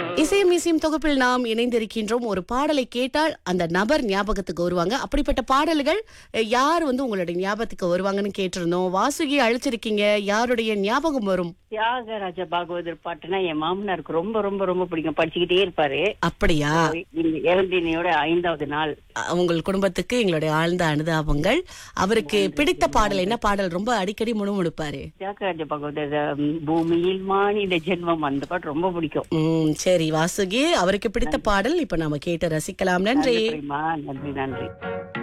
இசையும் இசையும் தொகுப்பில் நாம் இணைந்திருக்கின்றோம் ஒரு பாடலை கேட்டால் அந்த நபர் ஞாபகத்துக்கு வருவாங்க அப்படிப்பட்ட பாடல்கள் அஹ், யார் வந்து உங்களுடைய ஞாபகத்துக்கு வருவாங்கன்னு கேட்டிருந்தோம் வாசுகி அழைச்சிருக்கீங்க யாருடைய ஞாபகம் வரும் தியாகராஜ பாகவதர் பாட்டுனா என் மாமனாருக்கு ரொம்ப ரொம்ப ரொம்ப பிடிக்கும் படிச்சுக்கிட்டே இருப்பாரு அப்படியா இந்த இறந்தினையோட ஐந்தாவது நாள் அஹ், உங்கள் குடும்பத்துக்கு எங்களுடைய ஆழ்ந்த அனுதாபங்கள் அவருக்கு பிடித்த பாடல் என்ன பாடல் ரொம்ப அடிக்கடி முணுமுணுப்பாரு தியாகராஜ பாகவதர் உம், பூமியில் மானிட ஜென்மம் அந்த பாட்டு ரொம்ப பிடிக்கும் உம் சரி வாசுகி அவருக்கு பிடித்த பாடல் இப்ப நாம கேட்டு ரசிக்கலாம் நன்றி நன்றி நன்றி நன்றி